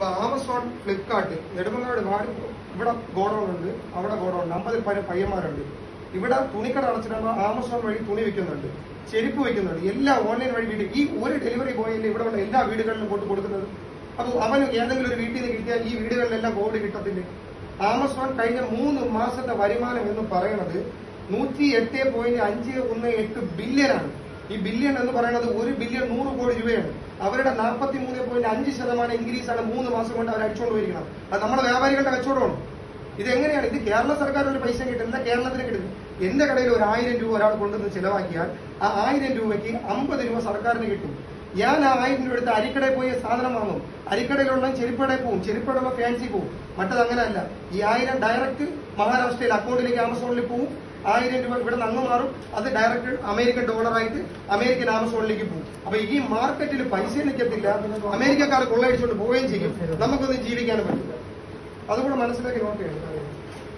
ഇപ്പൊ ആമസോൺ ഫ്ലിപ്കാർട്ട് നെടുമങ്ങാട് വാടി ഇവിടെ ഗോഡൗൺ ഉണ്ട് അവിടെ ഗോഡൗൺ ഉണ്ട് അമ്പതിൽ പരം പയ്യന്മാരുണ്ട് ഇവിടെ തുണിക്കട അടച്ചിടുമ്പോൾ ആമസോൺ വഴി തുണി വെക്കുന്നുണ്ട് ചെരുപ്പ് വെക്കുന്നുണ്ട് എല്ലാം ഓൺലൈൻ വഴി വീട് ഈ ഒരു ഡെലിവറി ബോയില്ലേ ഇവിടെ ഉള്ള എല്ലാ വീടുകളിലും കൊണ്ട് കൊടുക്കുന്നത് അപ്പൊ അവന് ഏതെങ്കിലും ഒരു വീട്ടിൽ നിന്ന് കിട്ടിയാൽ ഈ വീടുകളിലെല്ലാം കോവിഡ് കിട്ടത്തില്ലേ ആമസോൺ കഴിഞ്ഞ മൂന്ന് മാസത്തെ വരുമാനം എന്ന് പറയുന്നത് നൂറ്റി എട്ട് പോയിന്റ് അഞ്ച് ഒന്ന് എട്ട് ബില്യനാണ് ഈ ബില്യൺ എന്ന് പറയുന്നത് ഒരു ബില്യൺ നൂറ് കോടി രൂപയാണ് അവരുടെ നാൽപ്പത്തി മൂന്ന് പോയിന്റ് അഞ്ച് ശതമാനം ഇൻക്രീസ് ആണ് മൂന്ന് മാസം കൊണ്ട് അവർ അടിച്ചുകൊണ്ട് പോയിരിക്കണം അത് നമ്മുടെ വ്യാപാരികളുടെ കച്ചവടമാണ് ഇത് എങ്ങനെയാണ് ഇത് കേരള സർക്കാർ ഒരു പൈസ കിട്ടുന്നില്ല കേരളത്തിന് കിട്ടുന്നു എന്റെ കടയിൽ ഒരു ആയിരം രൂപ ഒരാൾ കൊണ്ടുവന്ന് ചിലവാക്കിയാൽ ആ ആയിരം രൂപയ്ക്ക് അമ്പത് രൂപ സർക്കാരിന് കിട്ടും ഞാൻ ആ ആയിരം രൂപ എടുത്ത് അരിക്കടയിൽ പോയി സാധനം വാങ്ങും അരിക്കടയിലുള്ള ചെരുപ്പടയിൽ പോവും ചെരുപ്പടയുള്ള ഫാൻസി പോവും മറ്റത് അങ്ങനെയല്ല ഈ ആയിരം ഡയറക്റ്റ് മഹാരാഷ്ട്രയിൽ അക്കൗണ്ടിലേക്ക് ആമസോണിൽ പോവും ആയിരം രൂപ ഇവിടെ നിന്ന് അങ്ങ് മാറും അത് ഡയറക്റ്റ് അമേരിക്കൻ ഡോളറായിട്ട് അമേരിക്കൻ ആമസോണിലേക്ക് പോകും അപ്പൊ ഈ മാർക്കറ്റിൽ പൈസ നിൽക്കത്തില്ല അമേരിക്കക്കാർ കൊള്ളയടിച്ചുകൊണ്ട് പോവുകയും ചെയ്യും നമുക്കൊന്നും ജീവിക്കാനും പറ്റില്ല അതുകൂടെ മനസ്സിലാക്കി നോക്കുകയാണ്